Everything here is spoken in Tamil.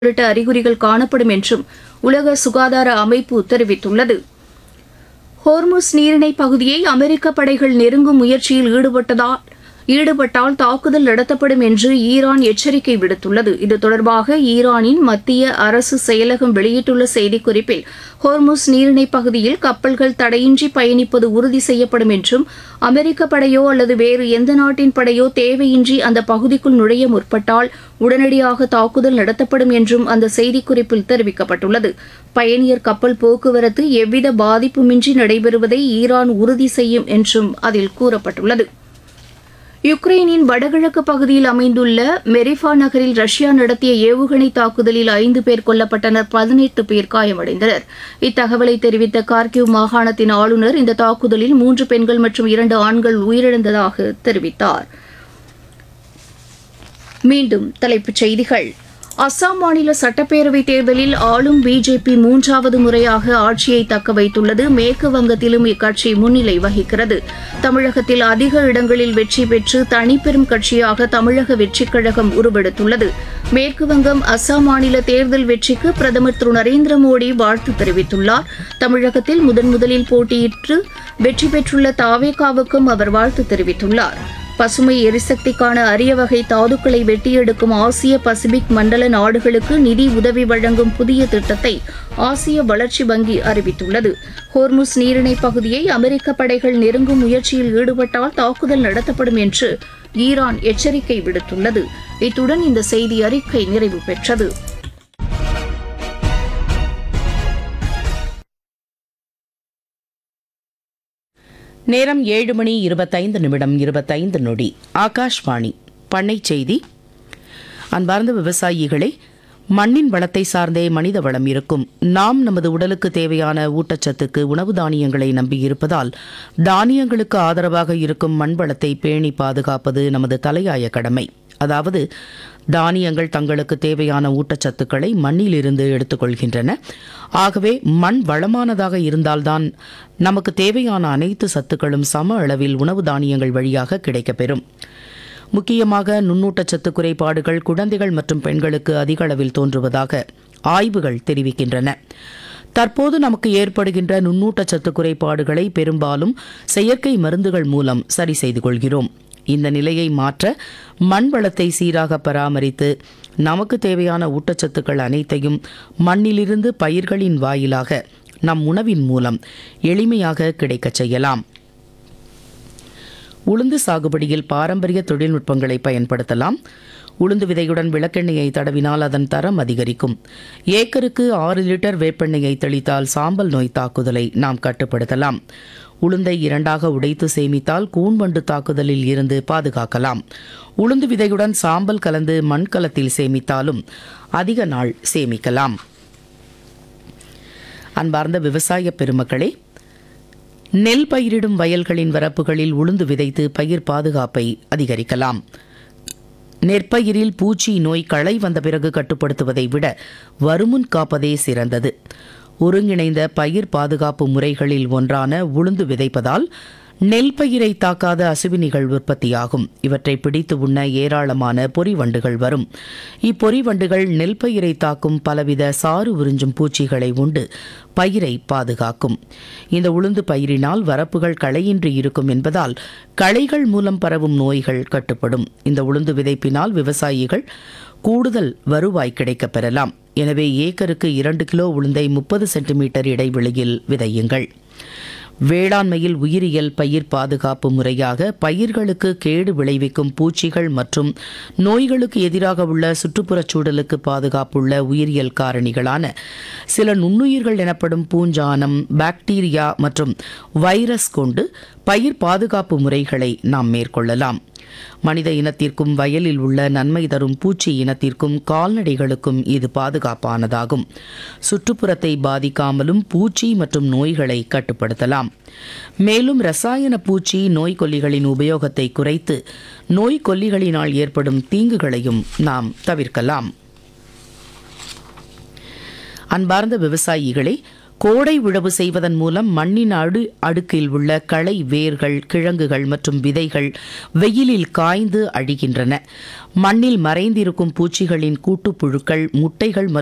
உள்ளிட்ட அறிகுறிகள் காணப்படும் என்றும் உலக சுகாதார அமைப்பு தெரிவித்துள்ளது ஹோர்முஸ் நீரிணை பகுதியை அமெரிக்க படைகள் நெருங்கும் முயற்சியில் ஈடுபட்டதால் ஈடுபட்டால் தாக்குதல் நடத்தப்படும் என்று ஈரான் எச்சரிக்கை விடுத்துள்ளது இது தொடர்பாக ஈரானின் மத்திய அரசு செயலகம் வெளியிட்டுள்ள செய்திக்குறிப்பில் ஹோர்முஸ் நீரிணை பகுதியில் கப்பல்கள் தடையின்றி பயணிப்பது உறுதி செய்யப்படும் என்றும் அமெரிக்க படையோ அல்லது வேறு எந்த நாட்டின் படையோ தேவையின்றி அந்த பகுதிக்குள் நுழைய முற்பட்டால் உடனடியாக தாக்குதல் நடத்தப்படும் என்றும் அந்த செய்திக்குறிப்பில் தெரிவிக்கப்பட்டுள்ளது பயணியர் கப்பல் போக்குவரத்து எவ்வித பாதிப்புமின்றி நடைபெறுவதை ஈரான் உறுதி செய்யும் என்றும் அதில் கூறப்பட்டுள்ளது யுக்ரைனின் வடகிழக்கு பகுதியில் அமைந்துள்ள மெரிஃபா நகரில் ரஷ்யா நடத்திய ஏவுகணை தாக்குதலில் ஐந்து பேர் கொல்லப்பட்டனர் பதினெட்டு பேர் காயமடைந்தனர் இத்தகவலை தெரிவித்த கார்கிவ் மாகாணத்தின் ஆளுநர் இந்த தாக்குதலில் மூன்று பெண்கள் மற்றும் இரண்டு ஆண்கள் உயிரிழந்ததாக தெரிவித்தார் மீண்டும் தலைப்புச் செய்திகள் அஸ்ஸாம் மாநில சட்டப்பேரவைத் தேர்தலில் ஆளும் பிஜேபி மூன்றாவது முறையாக ஆட்சியை தக்க வைத்துள்ளது மேற்கு வங்கத்திலும் இக்கட்சி முன்னிலை வகிக்கிறது தமிழகத்தில் அதிக இடங்களில் வெற்றி பெற்று தனிப்பெரும் கட்சியாக தமிழக வெற்றிக் கழகம் உருவெடுத்துள்ளது மேற்கு வங்கம் அஸ்ஸாம் மாநில தேர்தல் வெற்றிக்கு பிரதமர் திரு நரேந்திர மோடி வாழ்த்து தெரிவித்துள்ளார் தமிழகத்தில் முதன் முதலில் போட்டியிட்டு வெற்றி பெற்றுள்ள தாவேகாவுக்கும் அவர் வாழ்த்து தெரிவித்துள்ளார் பசுமை எரிசக்திக்கான அரிய வகை தாதுக்களை வெட்டியெடுக்கும் ஆசிய பசிபிக் மண்டல நாடுகளுக்கு நிதி உதவி வழங்கும் புதிய திட்டத்தை ஆசிய வளர்ச்சி வங்கி அறிவித்துள்ளது ஹோர்முஸ் நீரிணை பகுதியை அமெரிக்க படைகள் நெருங்கும் முயற்சியில் ஈடுபட்டால் தாக்குதல் நடத்தப்படும் என்று ஈரான் எச்சரிக்கை விடுத்துள்ளது இத்துடன் இந்த செய்தி அறிக்கை நிறைவு பெற்றது நேரம் ஏழு மணி இருபத்தைந்து நிமிடம் இருபத்தைந்து நொடி ஆகாஷ்வாணி பண்ணை செய்தி அன்பார்ந்த விவசாயிகளே மண்ணின் வளத்தை சார்ந்தே மனித வளம் இருக்கும் நாம் நமது உடலுக்கு தேவையான ஊட்டச்சத்துக்கு உணவு தானியங்களை நம்பியிருப்பதால் தானியங்களுக்கு ஆதரவாக இருக்கும் மண் வளத்தை பேணி பாதுகாப்பது நமது தலையாய கடமை அதாவது தானியங்கள் தங்களுக்கு தேவையான ஊட்டச்சத்துக்களை மண்ணிலிருந்து எடுத்துக்கொள்கின்றன ஆகவே மண் வளமானதாக இருந்தால்தான் நமக்கு தேவையான அனைத்து சத்துக்களும் சம அளவில் உணவு தானியங்கள் வழியாக கிடைக்கப்பெறும் முக்கியமாக நுண்ணூட்டச்சத்து குறைபாடுகள் குழந்தைகள் மற்றும் பெண்களுக்கு அதிக அளவில் தோன்றுவதாக ஆய்வுகள் தெரிவிக்கின்றன தற்போது நமக்கு ஏற்படுகின்ற நுண்ணூட்டச்சத்து குறைபாடுகளை பெரும்பாலும் செயற்கை மருந்துகள் மூலம் சரி செய்து கொள்கிறோம் இந்த நிலையை மாற்ற மண் வளத்தை சீராக பராமரித்து நமக்கு தேவையான ஊட்டச்சத்துக்கள் அனைத்தையும் மண்ணிலிருந்து பயிர்களின் வாயிலாக நம் உணவின் மூலம் எளிமையாக கிடைக்கச் செய்யலாம் உளுந்து சாகுபடியில் பாரம்பரிய தொழில்நுட்பங்களை பயன்படுத்தலாம் உளுந்து விதையுடன் விளக்கெண்ணெயை தடவினால் அதன் தரம் அதிகரிக்கும் ஏக்கருக்கு ஆறு லிட்டர் வேப்பெண்ணெயை தெளித்தால் சாம்பல் நோய் தாக்குதலை நாம் கட்டுப்படுத்தலாம் உளுந்தை இரண்டாக உடைத்து சேமித்தால் கூன்வண்டு தாக்குதலில் இருந்து பாதுகாக்கலாம் உளுந்து விதையுடன் சாம்பல் கலந்து மண்கலத்தில் சேமித்தாலும் அதிக நாள் சேமிக்கலாம் அன்பார்ந்த விவசாய பெருமக்களே நெல் பயிரிடும் வயல்களின் வரப்புகளில் உளுந்து விதைத்து பயிர் பாதுகாப்பை அதிகரிக்கலாம் நெற்பயிரில் பூச்சி நோய் களை வந்த பிறகு கட்டுப்படுத்துவதை விட வருமுன் காப்பதே சிறந்தது ஒருங்கிணைந்த பயிர் பாதுகாப்பு முறைகளில் ஒன்றான உளுந்து விதைப்பதால் நெல் பயிரை தாக்காத அசுவினிகள் உற்பத்தியாகும் இவற்றை பிடித்து உண்ண ஏராளமான பொறிவண்டுகள் வரும் இப்பொறிவண்டுகள் நெல் பயிரை தாக்கும் பலவித சாறு உறிஞ்சும் பூச்சிகளை உண்டு பயிரை பாதுகாக்கும் இந்த உளுந்து பயிரினால் வரப்புகள் களையின்றி இருக்கும் என்பதால் களைகள் மூலம் பரவும் நோய்கள் கட்டுப்படும் இந்த உளுந்து விதைப்பினால் விவசாயிகள் கூடுதல் வருவாய் கிடைக்கப் பெறலாம் எனவே ஏக்கருக்கு இரண்டு கிலோ உளுந்தை முப்பது சென்டிமீட்டர் இடைவெளியில் விதையுங்கள் வேளாண்மையில் உயிரியல் பயிர் பாதுகாப்பு முறையாக பயிர்களுக்கு கேடு விளைவிக்கும் பூச்சிகள் மற்றும் நோய்களுக்கு எதிராக உள்ள சுற்றுப்புறச் சூழலுக்கு பாதுகாப்புள்ள உயிரியல் காரணிகளான சில நுண்ணுயிர்கள் எனப்படும் பூஞ்சானம் பாக்டீரியா மற்றும் வைரஸ் கொண்டு பயிர் பாதுகாப்பு முறைகளை நாம் மேற்கொள்ளலாம் மனித இனத்திற்கும் வயலில் உள்ள நன்மை தரும் பூச்சி இனத்திற்கும் கால்நடைகளுக்கும் இது பாதுகாப்பானதாகும் சுற்றுப்புறத்தை பாதிக்காமலும் பூச்சி மற்றும் நோய்களை கட்டுப்படுத்தலாம் மேலும் ரசாயன பூச்சி நோய்க்கொல்லிகளின் உபயோகத்தை குறைத்து நோய்க்கொல்லிகளினால் ஏற்படும் தீங்குகளையும் நாம் தவிர்க்கலாம் அன்பார்ந்த விவசாயிகளே கோடை உழவு செய்வதன் மூலம் மண்ணின் அடு அடுக்கில் உள்ள களை வேர்கள் கிழங்குகள் மற்றும் விதைகள் வெயிலில் காய்ந்து அழிகின்றன மண்ணில் மறைந்திருக்கும் பூச்சிகளின் கூட்டுப்புழுக்கள் முட்டைகள் மற்றும்